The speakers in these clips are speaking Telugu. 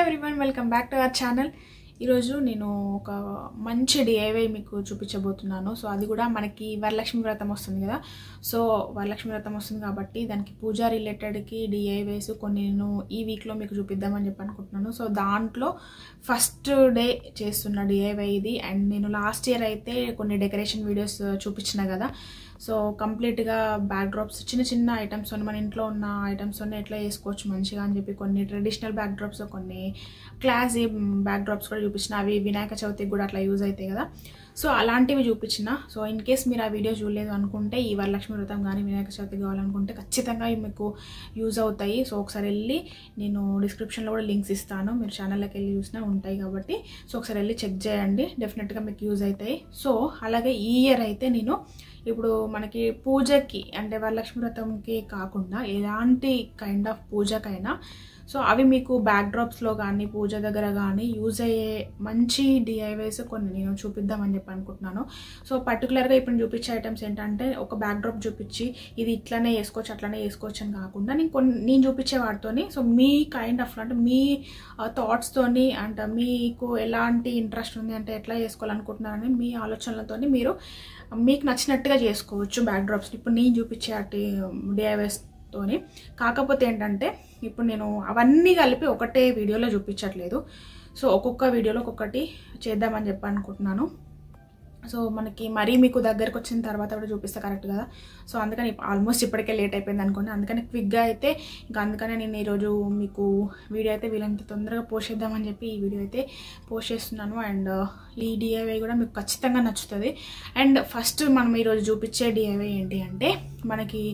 everyone welcome back to our channel ఈరోజు నేను ఒక మంచి డిఐవై మీకు చూపించబోతున్నాను సో అది కూడా మనకి వరలక్ష్మి వ్రతం వస్తుంది కదా సో వరలక్ష్మి వ్రతం వస్తుంది కాబట్టి దానికి పూజ రిలేటెడ్కి డిఐవైస్ కొన్ని నేను ఈ వీక్లో మీకు చూపిద్దామని చెప్పి అనుకుంటున్నాను సో దాంట్లో ఫస్ట్ డే చేస్తున్న డిఐవై ఇది అండ్ నేను లాస్ట్ ఇయర్ అయితే కొన్ని డెకరేషన్ వీడియోస్ చూపించిన కదా సో కంప్లీట్గా బ్యాక్ డ్రాప్స్ చిన్న చిన్న ఐటమ్స్ మన ఇంట్లో ఉన్న ఐటమ్స్ ఎట్లా వేసుకోవచ్చు మంచిగా అని చెప్పి కొన్ని ట్రెడిషనల్ బ్యాక్ డ్రాప్స్ కొన్ని క్లాసీ బ్యాక్ డ్రాప్స్ కూడా చూపించిన అవి వినాయక చవితికి కూడా అట్లా యూజ్ అవుతాయి కదా సో అలాంటివి చూపించిన సో ఇన్ కేస్ మీరు ఆ వీడియో చూడలేదు అనుకుంటే ఈ వరలక్ష్మి వ్రతం కానీ వినాయక చవితి కావాలనుకుంటే ఖచ్చితంగా ఇవి మీకు యూజ్ అవుతాయి సో ఒకసారి వెళ్ళి నేను డిస్క్రిప్షన్లో కూడా లింక్స్ ఇస్తాను మీరు ఛానల్లోకి వెళ్ళి చూసినా ఉంటాయి కాబట్టి సో ఒకసారి వెళ్ళి చెక్ చేయండి డెఫినెట్గా మీకు యూజ్ అవుతాయి సో అలాగే ఈ ఇయర్ అయితే నేను ఇప్పుడు మనకి పూజకి అంటే వరలక్ష్మి వ్రతంకి కాకుండా ఎలాంటి కైండ్ ఆఫ్ పూజకైనా సో అవి మీకు బ్యాక్ డ్రాప్స్లో కానీ పూజ దగ్గర కానీ యూజ్ అయ్యే మంచి డిఐవైస్ కొన్ని నేను చూపిద్దామని చెప్పి అనుకుంటున్నాను సో పర్టికులర్గా ఇప్పుడు చూపించే ఐటమ్స్ ఏంటంటే ఒక బ్యాక్ డ్రాప్ చూపించి ఇది ఇట్లానే వేసుకోవచ్చు అట్లానే వేసుకోవచ్చు అని కాకుండా నేను కొన్ని నేను చూపించే వాటితోని సో మీ కైండ్ ఆఫ్ అంటే మీ థాట్స్తోని అంటే మీకు ఎలాంటి ఇంట్రెస్ట్ ఉంది అంటే ఎట్లా చేసుకోవాలనుకుంటున్నారని మీ ఆలోచనలతోని మీరు మీకు నచ్చినట్టుగా చేసుకోవచ్చు బ్యాక్ డ్రాప్స్ ఇప్పుడు నేను చూపించే అటు డిఐవైస్ తోని కాకపోతే ఏంటంటే ఇప్పుడు నేను అవన్నీ కలిపి ఒకటే వీడియోలో చూపించట్లేదు సో ఒక్కొక్క వీడియోలో ఒక్కొక్కటి చేద్దామని చెప్పి అనుకుంటున్నాను సో మనకి మరీ మీకు దగ్గరకు వచ్చిన తర్వాత కూడా చూపిస్తే కరెక్ట్ కదా సో అందుకని ఆల్మోస్ట్ ఇప్పటికే లేట్ అయిపోయింది అనుకోండి అందుకని క్విక్గా అయితే ఇంకా అందుకనే నేను ఈరోజు మీకు వీడియో అయితే వీలంత తొందరగా పోస్ట్ చేద్దామని చెప్పి ఈ వీడియో అయితే పోస్ట్ చేస్తున్నాను అండ్ ఈ డిఐవై కూడా మీకు ఖచ్చితంగా నచ్చుతుంది అండ్ ఫస్ట్ మనం ఈరోజు చూపించే డిఐవై ఏంటి అంటే మనకి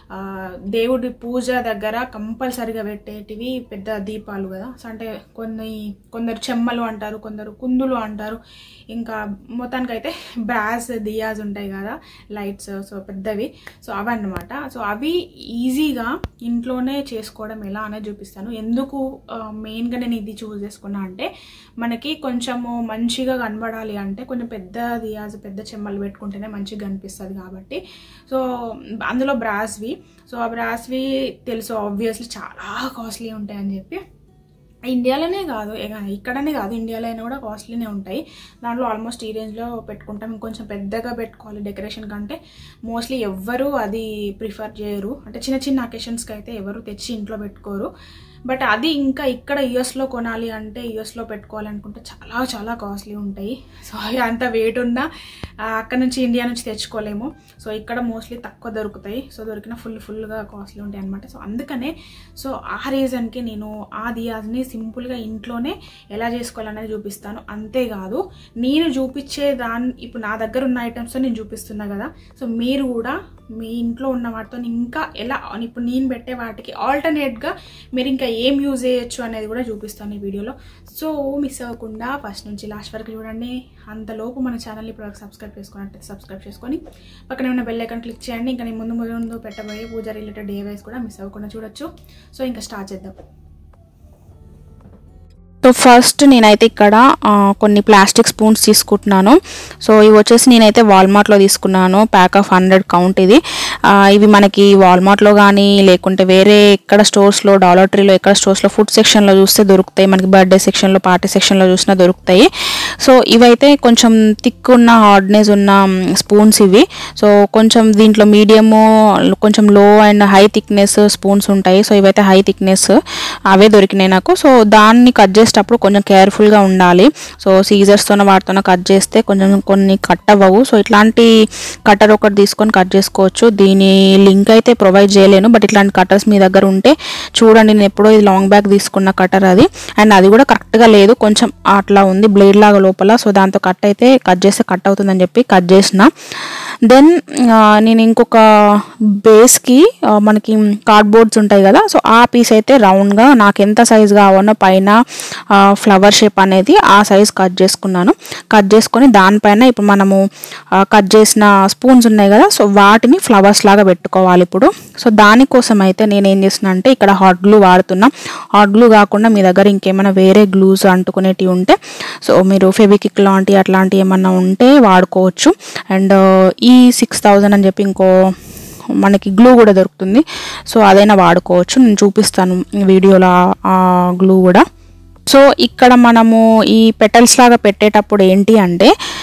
దేవుడి పూజ దగ్గర కంపల్సరిగా పెట్టేటివి పెద్ద దీపాలు కదా సో అంటే కొన్ని కొందరు చెమ్మలు అంటారు కొందరు కుందులు అంటారు ఇంకా మొత్తానికైతే బ్రాస్ దియాస్ ఉంటాయి కదా లైట్స్ సో పెద్దవి సో అవన్నమాట సో అవి ఈజీగా ఇంట్లోనే చేసుకోవడం ఎలా అనేది చూపిస్తాను ఎందుకు మెయిన్గా నేను ఇది చూస్ చేసుకున్నా అంటే మనకి కొంచెము మంచిగా కనబడాలి అంటే కొంచెం పెద్ద దియాస్ పెద్ద చెమ్మలు పెట్టుకుంటేనే మంచిగా కనిపిస్తుంది కాబట్టి సో అందులో బ్రాస్వి సో ఆ బ్రాస్వి తెలుసు ఆబ్వియస్లీ చాలా కాస్ట్లీ ఉంటాయని చెప్పి ఇండియాలోనే కాదు ఇక్కడనే కాదు ఇండియాలో అయినా కూడా కాస్ట్లీనే ఉంటాయి దాంట్లో ఆల్మోస్ట్ ఈ రేంజ్లో పెట్టుకుంటాం ఇంకొంచెం పెద్దగా పెట్టుకోవాలి డెకరేషన్ కంటే మోస్ట్లీ ఎవ్వరు అది ప్రిఫర్ చేయరు అంటే చిన్న చిన్న అకేషన్స్కి అయితే ఎవరు తెచ్చి ఇంట్లో పెట్టుకోరు బట్ అది ఇంకా ఇక్కడ యుఎస్లో కొనాలి అంటే యుఎస్లో పెట్టుకోవాలనుకుంటే చాలా చాలా కాస్ట్లీ ఉంటాయి సో అవి అంత వెయిట్ ఉన్నా అక్కడ నుంచి ఇండియా నుంచి తెచ్చుకోలేము సో ఇక్కడ మోస్ట్లీ తక్కువ దొరుకుతాయి సో దొరికిన ఫుల్ ఫుల్గా కాస్ట్లీ ఉంటాయి అనమాట సో అందుకనే సో ఆ రీజన్కి నేను ఆ దియాజ్ని సింపుల్గా ఇంట్లోనే ఎలా చేసుకోవాలనేది చూపిస్తాను అంతేకాదు నేను చూపించే దాని ఇప్పుడు నా దగ్గర ఉన్న ఐటమ్స్ నేను చూపిస్తున్నా కదా సో మీరు కూడా మీ ఇంట్లో ఉన్న వాటితో ఇంకా ఎలా ఇప్పుడు నేను పెట్టే వాటికి ఆల్టర్నేట్గా మీరు ఇంకా ఏం యూజ్ చేయొచ్చు అనేది కూడా చూపిస్తాను ఈ వీడియోలో సో మిస్ అవ్వకుండా ఫస్ట్ నుంచి లాస్ట్ వరకు చూడండి అంతలోపు మన ఛానల్ని ఇప్పుడు సబ్స్క్రైబ్ చేసుకున్నట్టు సబ్స్క్రైబ్ చేసుకొని పక్కనే ఉన్న బెల్ ఐకాన్ క్లిక్ చేయండి ఇంకా నేను ముందు ముందు పెట్టబోయే పూజ రిలేటెడ్ డివైస్ కూడా మిస్ అవ్వకుండా చూడొచ్చు సో ఇంకా స్టార్ట్ చేద్దాం సో ఫస్ట్ నేనైతే ఇక్కడ కొన్ని ప్లాస్టిక్ స్పూన్స్ తీసుకుంటున్నాను సో ఇవి వచ్చేసి నేనైతే వాల్మార్ట్లో తీసుకున్నాను ప్యాక్ ఆఫ్ హండ్రెడ్ కౌంట్ ఇది ఇవి మనకి వాల్మార్ట్లో కానీ లేకుంటే వేరే ఎక్కడ స్టోర్స్లో డాలర్ ట్రీలో ఎక్కడ స్టోర్స్లో ఫుడ్ సెక్షన్లో చూస్తే దొరుకుతాయి మనకి బర్త్డే సెక్షన్లో పార్టీ సెక్షన్లో చూసినా దొరుకుతాయి సో ఇవైతే కొంచెం థిక్ ఉన్న హార్డ్నెస్ ఉన్న స్పూన్స్ ఇవి సో కొంచెం దీంట్లో మీడియము కొంచెం low and high thickness spoons ఉంటాయి సో ఇవైతే హై థిక్నెస్ అవే దొరికినాయి నాకు సో దాన్ని కట్ చేసేటప్పుడు కొంచెం కేర్ఫుల్గా ఉండాలి సో సీజర్స్తోనే వాటితో కట్ చేస్తే కొంచెం కొన్ని కట్ అవ్వవు సో ఇట్లాంటి కట్టర్ ఒకటి తీసుకొని కట్ చేసుకోవచ్చు దీని లింక్ అయితే ప్రొవైడ్ చేయలేను బట్ ఇట్లాంటి కట్టర్స్ మీ దగ్గర ఉంటే చూడండి నేను ఎప్పుడో ఇది లాంగ్ బ్యాగ్ తీసుకున్న కట్టర్ అది అండ్ అది కూడా కరెక్ట్గా లేదు కొంచెం అట్లా ఉంది బ్లేడ్ లాగా లోపల సో దాంతో కట్ అయితే కట్ చేస్తే కట్ అవుతుందని చెప్పి కట్ చేసిన దెన్ నేను ఇంకొక బేస్కి మనకి కార్డ్బోర్డ్స్ ఉంటాయి కదా సో ఆ పీస్ అయితే రౌండ్గా నాకు ఎంత సైజ్ కావాలో పైన ఫ్లవర్ షేప్ అనేది ఆ సైజ్ కట్ చేసుకున్నాను కట్ చేసుకొని దానిపైన ఇప్పుడు మనము కట్ చేసిన స్పూన్స్ ఉన్నాయి కదా సో వాటిని ఫ్లవర్స్ లాగా పెట్టుకోవాలి ఇప్పుడు సో దానికోసం అయితే నేను ఏం చేసిన అంటే ఇక్కడ హాట్ గ్లూ వాడుతున్నా హాట్ గ్లూ కాకుండా మీ దగ్గర ఇంకేమైనా వేరే గ్లూస్ అంటుకునేటివి ఉంటే సో మీరు ఫెవికిక్ లాంటి అట్లాంటివి ఏమన్నా ఉంటే వాడుకోవచ్చు అండ్ ఈ సిక్స్ థౌజండ్ అని చెప్పి ఇంకో మనకి గ్లూ కూడా దొరుకుతుంది సో అదైనా వాడుకోవచ్చు నేను చూపిస్తాను వీడియోలో ఆ గ్లూ కూడా సో ఇక్కడ మనము ఈ పెటల్స్ లాగా పెట్టేటప్పుడు ఏంటి అంటే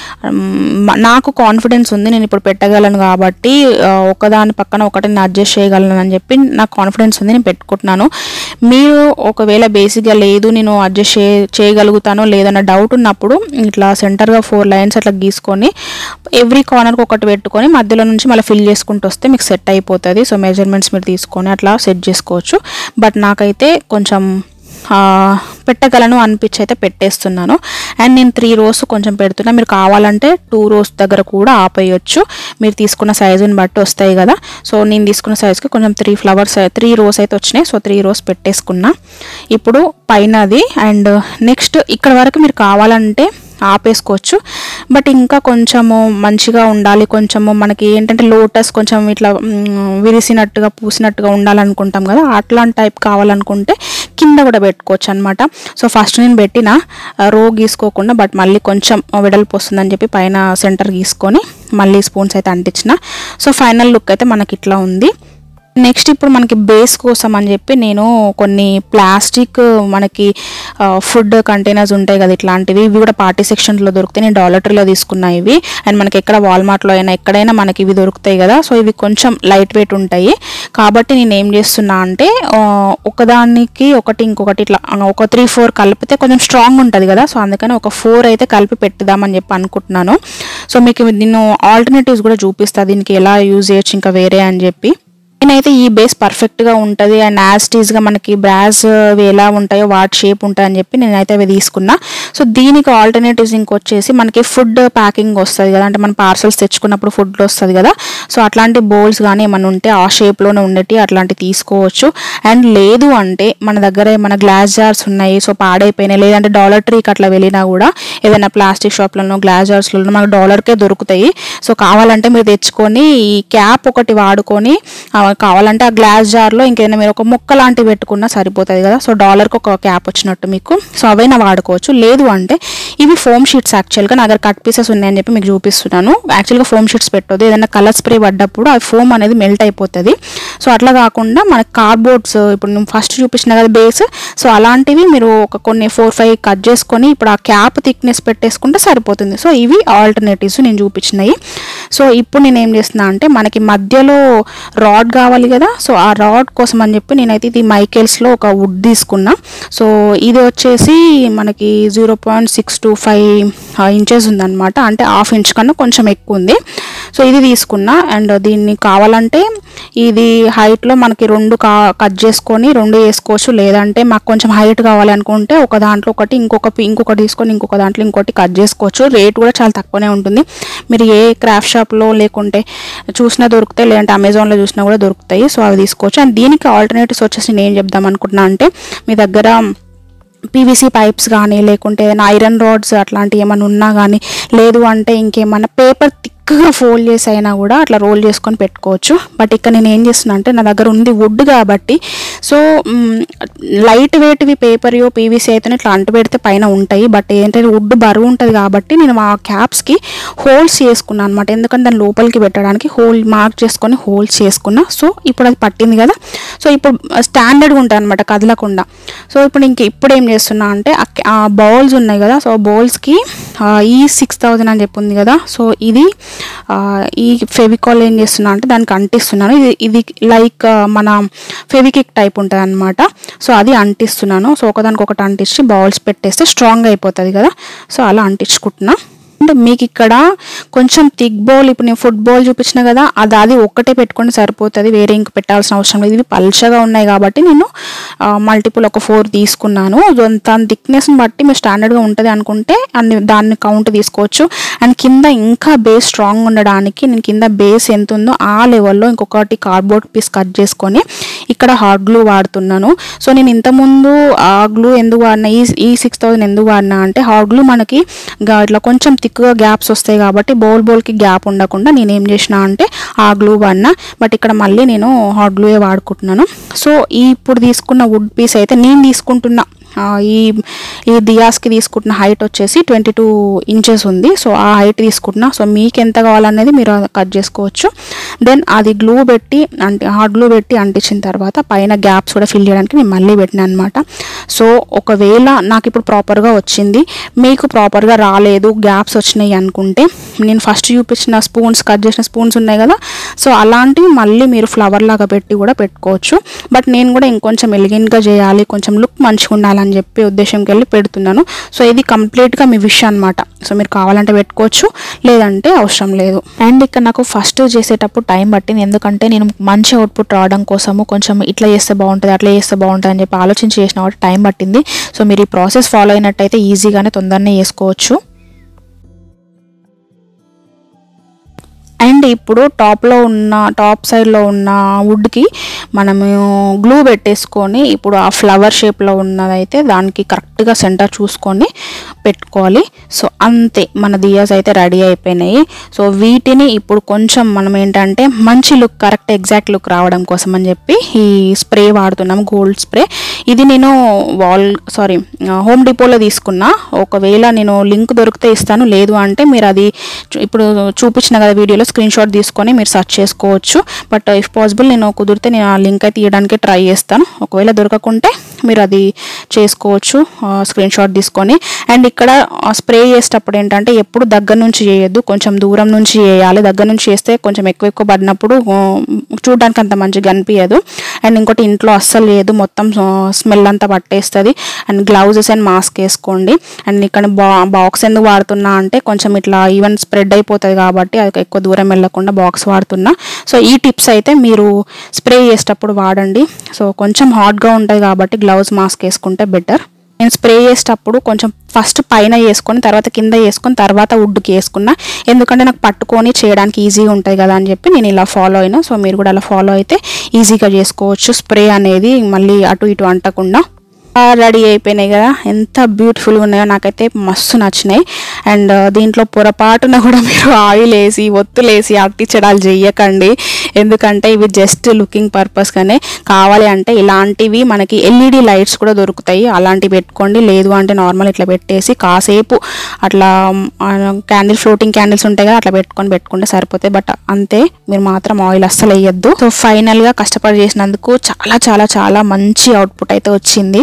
మ్, నాకు కాన్ఫిడెన్స్ ఉంది నేను ఇప్పుడు పెట్టగలను కాబట్టి ఆ, ఒకదాని పక్కన ఒకటి నేను అడ్జస్ట్ చేయగలను అని చెప్పి నాకు కాన్ఫిడెన్స్ ఉంది నేను పెట్టుకుంటున్నాను మీరు ఒకవేళ బేసిక్గా లేదు నేను అడ్జస్ట్ చే చేయగలుగుతానో లేదన్న డౌట్ ఉన్నప్పుడు ఇట్లా సెంటర్గా ఫోర్ లైన్స్ అట్లా గీసుకొని ఎవ్రీ కార్నర్కి ఒకటి పెట్టుకొని మధ్యలో నుంచి మళ్ళీ ఫిల్ చేసుకుంటూ వస్తే మీకు సెట్ అయిపోతుంది సో మెజర్మెంట్స్ మీరు తీసుకొని అట్లా సెట్ చేసుకోవచ్చు బట్ నాకైతే కొంచెం ఆ, పెట్టగలను అనిపించి అయితే పెట్టేస్తున్నాను అండ్ నేను త్రీ రోస్ కొంచెం పెడుతున్నా మీరు కావాలంటే టూ రోస్ దగ్గర కూడా ఆపేయచ్చు మీరు తీసుకున్న సైజుని బట్టి వస్తాయి కదా సో నేను తీసుకున్న సైజుకి కొంచెం త్రీ ఫ్లవర్స్ త్రీ రోస్ అయితే వచ్చినాయి సో త్రీ రోస్ పెట్టేసుకున్నా ఇప్పుడు పైనది అండ్ నెక్స్ట్ ఇక్కడ వరకు మీరు కావాలంటే ఆపేసుకోవచ్చు బట్ ఇంకా కొంచెము మంచిగా ఉండాలి కొంచెము మనకి ఏంటంటే లోటస్ కొంచెం ఇట్లా మ్, విరిసినట్టుగా పూసినట్టుగా ఉండాలనుకుంటాం కదా అట్లాంటి టైప్ కావాలనుకుంటే కింద కూడా పెట్టుకోవచ్చు అనమాట సో ఫస్ట్ నేను పెట్టిన రో గీసుకోకుండా బట్ మళ్ళీ కొంచెం వెడల్పు వస్తుందని చెప్పి పైన సెంటర్ గీసుకొని మళ్ళీ స్పూన్స్ అయితే అంటించిన సో ఫైనల్ లుక్ అయితే మనకి ఇట్లా ఉంది నెక్స్ట్ ఇప్పుడు మనకి బేస్ కోసం అని చెప్పి నేను కొన్ని ప్లాస్టిక్ మనకి ఫుడ్ కంటైనర్స్ ఉంటాయి కదా ఇట్లాంటివి ఇవి కూడా పార్టీ సెక్షన్లో దొరుకుతాయి నేను డాలర్ ట్రీలో తీసుకున్నా ఇవి అండ్ మనకి ఎక్కడ వాల్మార్ట్లో అయినా ఎక్కడైనా మనకి ఇవి దొరుకుతాయి కదా సో ఇవి కొంచెం లైట్ వెయిట్ ఉంటాయి కాబట్టి నేను ఏం చేస్తున్నా అంటే ఆ, ఒకదానికి ఒకటి ఇంకొకటి ఇట్లా ఆ, ఒక త్రీ ఫోర్ కలిపితే కొంచెం స్ట్రాంగ్ ఉంటుంది కదా సో అందుకని ఒక ఫోర్ అయితే కలిపి పెట్టుదామని చెప్పి అనుకుంటున్నాను సో మీకు నేను ఆల్టర్నేటివ్స్ కూడా చూపిస్తాను దీనికి ఎలా యూజ్ చేయొచ్చు ఇంకా వేరే అని చెప్పి నేనైతే ఈ బేస్ పర్ఫెక్ట్గా ఉంటుంది అండ్ యాస్టీస్గా మనకి బ్రాస్ అవి ఎలా ఉంటాయో వాటి షేప్ ఉంటాయని చెప్పి నేనైతే అవి తీసుకున్నా సో దీనికి ఆల్టర్నేటివ్స్ ఇంకొచ్చేసి మనకి ఫుడ్ ప్యాకింగ్ వస్తుంది కదా అంటే మన పార్సల్స్ తెచ్చుకున్నప్పుడు ఫుడ్ వస్తుంది కదా సో అట్లాంటి బౌల్స్ కానీ ఏమైనా ఉంటే ఆ షేప్లోనే ఉండేటి అట్లాంటివి తీసుకోవచ్చు అండ్ లేదు అంటే మన దగ్గర మన గ్లాస్ జార్స్ ఉన్నాయి సో పాడైపోయినాయి లేదంటే డాలర్ ట్రీకి అట్లా వెళ్ళినా కూడా ఏదైనా ప్లాస్టిక్ షాప్లలో గ్లాస్ జార్స్లలో మనకు డాలర్కే దొరుకుతాయి సో కావాలంటే మీరు తెచ్చుకొని ఈ క్యాప్ ఒకటి వాడుకొని ఆ, కావాలంటే ఆ గ్లాస్ జార్లో ఇంకేదైనా మీరు ఒక ముక్క లాంటివి పెట్టుకున్నా సరిపోతుంది కదా సో డాలర్కి ఒక క్యాప్ వచ్చినట్టు మీకు సో అవైనా వాడుకోవచ్చు లేదు అంటే ఇవి ఫోమ్ షీట్స్ యాక్చువల్గా నా దగ్గర కట్ పీసెస్ ఉన్నాయని చెప్పి మీకు చూపిస్తున్నాను యాక్చువల్గా ఫోమ్ షీట్స్ పెట్టొద్దు ఏదైనా కలర్ స్ప్రే పడ్డప్పుడు ఆ ఫోమ్ అనేది మెల్ట్ అయిపోతుంది సో అట్లా కాకుండా మనకి కార్డ్బోర్డ్స్ ఇప్పుడు నేను ఫస్ట్ చూపించిన కదా బేస్ సో అలాంటివి మీరు ఒక కొన్ని ఫోర్ ఫైవ్ కట్ చేసుకొని ఇప్పుడు ఆ క్యాప్ థిక్నెస్ పెట్టేసుకుంటే సరిపోతుంది సో ఇవి ఆల్టర్నేటివ్స్ నేను చూపించినవి సో ఇప్పుడు నేను ఏం చేస్తున్నా అంటే మనకి మధ్యలో రాడ్ కావాలి కదా సో ఆ రాడ్ కోసం అని చెప్పి నేనైతే ఇది మైకేల్స్లో ఒక వుడ్ తీసుకున్నా సో ఇది వచ్చేసి మనకి zero point six two five inches ఉందన్నమాట అంటే హాఫ్ ఇంచ్ కన్నా కొంచెం ఎక్కువ ఉంది సో ఇది తీసుకున్నా అండ్ దీన్ని కావాలంటే ఇది హైట్లో మనకి రెండు కా కట్ చేసుకొని రెండు వేసుకోవచ్చు లేదంటే మాకు కొంచెం హైట్ కావాలి అనుకుంటే ఒక దాంట్లో ఒకటి ఇంకొక పి- ఇంకొకటి తీసుకొని ఇంకొక దాంట్లో ఇంకోటి కట్ చేసుకోవచ్చు రేట్ కూడా చాలా తక్కువనే ఉంటుంది మీరు ఏ క్రాఫ్ట్ షాప్లో లేకుంటే చూసినా దొరుకుతాయి లేదంటే అమెజాన్లో చూసినా కూడా దొరుకుతాయి సో అవి తీసుకోవచ్చు అండ్ దీనికి ఆల్టర్నేటివ్స్ వచ్చేసి నేను ఏం చెప్దాం అనుకుంటున్నా అంటే మీ దగ్గర పీవీసీ పైప్స్ కానీ లేకుంటే ఏదైనా ఐరన్ రాడ్స్ అట్లాంటివి ఏమైనా ఉన్నా కానీ లేదు అంటే ఇంకేమన్నా పేపర్ థిక్గా ఫోల్డ్ చేసి అయినా కూడా అట్లా రోల్ చేసుకొని పెట్టుకోవచ్చు బట్ ఇక్కడ నేను ఏం చేస్తున్నా అంటే నా దగ్గర ఉంది వుడ్ కాబట్టి సో లైట్ వెయిట్వి పేపర్యో పీవీసీ అయితే ఇట్లా అంటు పెడితే పైన ఉంటాయి బట్ ఏంటంటే వుడ్ బరువు ఉంటుంది కాబట్టి నేను ఆ క్యాప్స్కి హోల్స్ చేసుకున్నాను అనమాట ఎందుకంటే దాని లోపలికి పెట్టడానికి హోల్ మార్క్ చేసుకొని హోల్స్ చేసుకున్నా సో ఇప్పుడు అది పట్టింది కదా సో ఇప్పుడు స్టాండర్డ్గా ఉంటాయి అనమాట కదలకుండా సో ఇప్పుడు ఇంక ఇప్పుడు ఏం చేస్తున్నా అంటే ఆ- ఆ బౌల్స్ ఉన్నాయి కదా సో బౌల్స్కి ఈ సిక్స్ థౌజండ్ అని చెప్పి ఉంది కదా సో ఇది ఆ, ఈ ఫెవికాల్ ఏం చేస్తున్నా అంటే దానికి అంటిస్తున్నాను ఇది ఇది లైక్ మన ఫెవికిక్ టైప్ ఉంటుంది అనమాట సో అది అంటిస్తున్నాను సో ఒకదానికి ఒకటి అంటించి బౌల్స్ పెట్టేస్తే స్ట్రాంగ్ అయిపోతుంది కదా సో అలా అంటించుకుంటున్నా అంటే మీకు ఇక్కడ కొంచెం థిక్ బౌల్ ఇప్పుడు నేను ఫుడ్ బౌల్ చూపించిన కదా అది అది ఒక్కటే పెట్టుకొని సరిపోతుంది వేరే ఇంక పెట్టాల్సిన అవసరం లేదు ఇవి పల్చగా ఉన్నాయి కాబట్టి నేను మల్టిపుల్ ఒక ఫోర్ తీసుకున్నాను దాని థిక్నెస్ని బట్టి మీరు స్టాండర్డ్గా ఉంటుంది అనుకుంటే అన్ని దాన్ని కౌంట్ తీసుకోవచ్చు అండ్ కింద ఇంకా బేస్ స్ట్రాంగ్ ఉండడానికి నేను కింద బేస్ ఎంత ఉందో ఆ లెవెల్లో ఇంకొకటి కార్డ్బోర్డ్ పీస్ కట్ చేసుకొని ఇక్కడ హాట్ గ్లూ వాడుతున్నాను సో నేను ఇంతకుముందు ఆ గ్లూ ఎందుకు వాడినా ఈ ఈ సిక్స్ థౌసండ్ ఎందుకు వాడినా అంటే హాట్ గ్లూ మనకి గా- ఇట్లా కొంచెం థిక్గా గ్యాప్స్ వస్తాయి కాబట్టి బౌల్ బౌల్కి గ్యాప్ ఉండకుండా నేను ఏం చేసిన అంటే ఆ గ్లూ వాడినా బట్ ఇక్కడ మళ్ళీ నేను హాట్ గ్లూయే వాడుకుంటున్నాను సో ఈ ఇప్పుడు తీసుకున్న వుడ్ పీస్ అయితే నేను తీసుకుంటున్న ఆ, ఈ ఈ దియాస్కి తీసుకుంటున్న హైట్ వచ్చేసి ట్వంటీ టూ ఇంచెస్ ఉంది సో ఆ హైట్ తీసుకుంటున్నా సో మీకు ఎంత కావాలనేది మీరు కట్ చేసుకోవచ్చు దెన్ అది గ్లూ పెట్టి అంటే హాట్ గ్లూ పెట్టి అంటించిన తర్వాత పైన గ్యాప్స్ కూడా ఫిల్ చేయడానికి నేను మళ్ళీ పెట్టినా అనమాట సో ఒకవేళ నాకు ఇప్పుడు ప్రాపర్గా వచ్చింది మీకు ప్రాపర్గా రాలేదు గ్యాప్స్ వచ్చినాయి అనుకుంటే నేను ఫస్ట్ చూపించిన స్పూన్స్ కట్ చేసిన స్పూన్స్ ఉన్నాయి కదా సో అలాంటివి మళ్ళీ మీరు ఫ్లవర్ లాగా పెట్టి కూడా పెట్టుకోవచ్చు బట్ నేను కూడా ఇంకొంచెం ఎలిగెంట్గా చేయాలి కొంచెం లుక్ మంచిగా ఉండాలని చెప్పి ఉద్దేశంకి వెళ్ళి పెడుతున్నాను సో ఇది కంప్లీట్గా మీ విష్ అనమాట సో మీరు కావాలంటే పెట్టుకోవచ్చు లేదంటే అవసరం లేదు అండ్ ఇక్కడ నాకు ఫస్ట్ చేసేటప్పుడు టైం పట్టింది ఎందుకంటే నేను మంచి అవుట్పుట్ రావడం కోసము కొంచెం ఇట్లా చేస్తే బాగుంటుంది అట్లా చేస్తే బాగుంటుంది అని చెప్పి ఆలోచించి చేసిన కాబట్టి టైం పట్టింది సో మీరు ఈ ప్రాసెస్ ఫాలో అయినట్టయితే ఈజీగానే తొందరనే చేసుకోవచ్చు అండ్ ఇప్పుడు టాప్లో ఉన్న టాప్ సైడ్లో ఉన్న వుడ్కి మనము గ్లూ పెట్టేసుకొని ఇప్పుడు ఆ ఫ్లవర్ షేప్లో ఉన్నదైతే దానికి కరెక్ట్గా సెంటర్ చూసుకొని పెట్టుకోవాలి సో అంతే మన దియాస్ అయితే రెడీ అయిపోయినాయి సో వీటిని ఇప్పుడు కొంచెం మనం ఏంటంటే మంచి లుక్ కరెక్ట్ ఎగ్జాక్ట్ లుక్ రావడం కోసం అని చెప్పి ఈ స్ప్రే వాడుతున్నాం గోల్డ్ స్ప్రే ఇది నేను వాల్ సారీ హోమ్ డిపోలో తీసుకున్నా ఒకవేళ నేను లింక్ దొరికితే ఇస్తాను లేదు అంటే మీరు అది చూ- ఇప్పుడు చూపించిన కదా వీడియోలో స్క్రీన్ షాట్ తీసుకొని మీరు సెర్చ్ చేసుకోవచ్చు బట్ ఇఫ్ పాసిబుల్ నేను కుదిరితే నేను ఆ లింక్ అయితే ఇవ్వడానికి ట్రై చేస్తాను ఒకవేళ దొరకకుంటే మీరు అది చేసుకోవచ్చు స్క్రీన్ షాట్ తీసుకొని అండ్ ఇక్కడ స్ప్రే చేసేటప్పుడు ఏంటంటే ఎప్పుడు దగ్గర నుంచి చేయొద్దు కొంచెం దూరం నుంచి చేయాలి దగ్గర నుంచి చేస్తే కొంచెం ఎక్కువ ఎక్కువ పడినప్పుడు ఆ, చూడడానికి అంత మంచిగా అనిపించదు అండ్ ఇంకోటి ఇంట్లో అస్సలు లేదు మొత్తం స్మెల్ అంతా పట్టేస్తుంది అండ్ గ్లౌజెస్ అండ్ మాస్క్ వేసుకోండి అండ్ ఇక్కడ బా బాక్స్ ఎందుకు వాడుతున్నా అంటే కొంచెం ఇట్లా ఈవెన్ స్ప్రెడ్ అయిపోతుంది కాబట్టి అది ఎక్కువ దూరం వెళ్ళకుండా బాక్స్ వాడుతున్నా సో ఈ టిప్స్ అయితే మీరు స్ప్రే చేసేటప్పుడు వాడండి సో కొంచెం హాట్గా ఉంటుంది కాబట్టి గ్లౌజ్ మాస్క్ వేసుకుంటే బెటర్ నేను స్ప్రే చేసేటప్పుడు కొంచెం ఫస్ట్ పైన వేసుకొని తర్వాత కింద వేసుకొని తర్వాత వుడ్కి వేసుకున్నా ఎందుకంటే నాకు పట్టుకొని చేయడానికి ఈజీగా ఉంటుంది కదా అని చెప్పి నేను ఇలా ఫాలో అయినా సో మీరు కూడా అలా ఫాలో అయితే ఈజీగా చేసుకోవచ్చు స్ప్రే అనేది మళ్ళీ అటు ఇటు అంటకుండా రెడీ అయిపోయినాయి కదా ఎంత బ్యూటిఫుల్గా ఉన్నాయో నాకైతే మస్తు నచ్చినాయి అండ్ దీంట్లో పొరపాటున కూడా మీరు ఆయిల్ వేసి ఒత్తులేసి అట్టించడాలు చెయ్యకండి ఎందుకంటే ఇవి జస్ట్ లుకింగ్ పర్పస్గానే కావాలి అంటే ఇలాంటివి మనకి ఎల్ఈడి లైట్స్ కూడా దొరుకుతాయి అలాంటివి పెట్టుకోండి లేదు అంటే నార్మల్ ఇట్లా పెట్టేసి కాసేపు అట్లా క్యాండిల్ ఫ్లోటింగ్ క్యాండిల్స్ ఉంటాయి కదా అట్లా పెట్టుకొని పెట్టుకుంటే సరిపోతాయి బట్ అంతే మీరు మాత్రం ఆయిల్ అస్సలు వేయద్దు సో ఫైనల్గా కష్టపడి చేసినందుకు చాలా చాలా చాలా మంచి అవుట్పుట్ అయితే వచ్చింది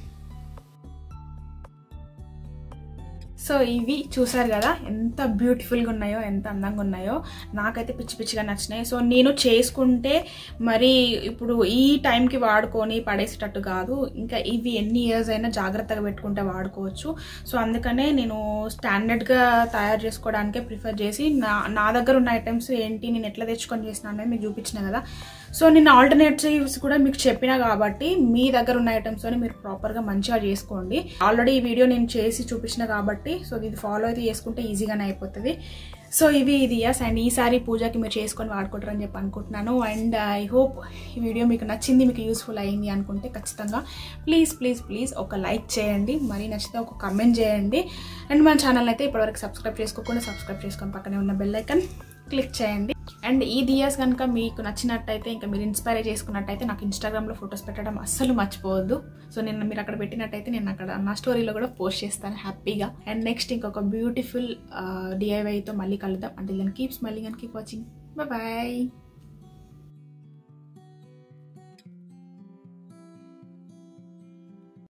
సో ఇవి చూసారు కదా ఎంత బ్యూటిఫుల్గా ఉన్నాయో ఎంత అందంగా ఉన్నాయో నాకైతే పిచ్చి పిచ్చిగా నచ్చినాయి సో నేను చేసుకుంటే మరి ఇప్పుడు ఈ టైంకి వాడుకొని పడేసేటట్టు కాదు ఇంకా ఇవి ఎన్ని ఇయర్స్ అయినా జాగ్రత్తగా పెట్టుకుంటే వాడుకోవచ్చు సో అందుకనే నేను స్టాండర్డ్గా తయారు చేసుకోవడానికే ప్రిఫర్ చేసి నా నా దగ్గర ఉన్న ఐటమ్స్ ఏంటి నేను ఎట్లా తెచ్చుకొని చేసిన అనేది మీకు చూపించిన కదా సో నేను ఆల్టర్నేటివ్స్ కూడా మీకు చెప్పినా కాబట్టి మీ దగ్గర ఉన్న ఐటమ్స్ మీరు ప్రాపర్గా మంచిగా చేసుకోండి ఆల్రెడీ ఈ వీడియో నేను చేసి చూపించిన కాబట్టి సో ఇది ఫాలో అయితే చేసుకుంటే ఈజీగానే అయిపోతుంది సో ఇవి ఇది ఎస్ అండ్ ఈసారి పూజకి మీరు చేసుకొని వాడుకుంటారని చెప్పి అనుకుంటున్నాను అండ్ ఐ హోప్ ఈ వీడియో మీకు నచ్చింది మీకు యూస్ఫుల్ అయింది అనుకుంటే ఖచ్చితంగా ప్లీజ్ ప్లీజ్ ప్లీజ్ ఒక లైక్ చేయండి మరీ నచ్చితే ఒక కమెంట్ చేయండి అండ్ మన ఛానల్ అయితే ఇప్పటివరకు సబ్స్క్రైబ్ చేసుకోకుండా సబ్స్క్రైబ్ చేసుకొని పక్కనే ఉన్న బెల్ ఐకన్ క్లిక్ చేయండి అండ్ ఈ దియాస్ కనుక మీకు నచ్చినట్టయితే ఇంకా మీరు ఇన్స్పైర్ చేసుకున్నట్టయితే నాకు ఇన్స్టాగ్రామ్లో ఫొటోస్ పెట్టడం అస్సలు మర్చిపోవద్దు సో నేను మీరు అక్కడ పెట్టినట్టయితే నేను అక్కడ నా స్టోరీలో కూడా పోస్ట్ చేస్తాను హ్యాపీగా అండ్ నెక్స్ట్ ఇంకొక బ్యూటిఫుల్ డిఐవైతో మళ్ళీ కలుద్దాం అంటే దాన్ని keep smiling and keep watching bye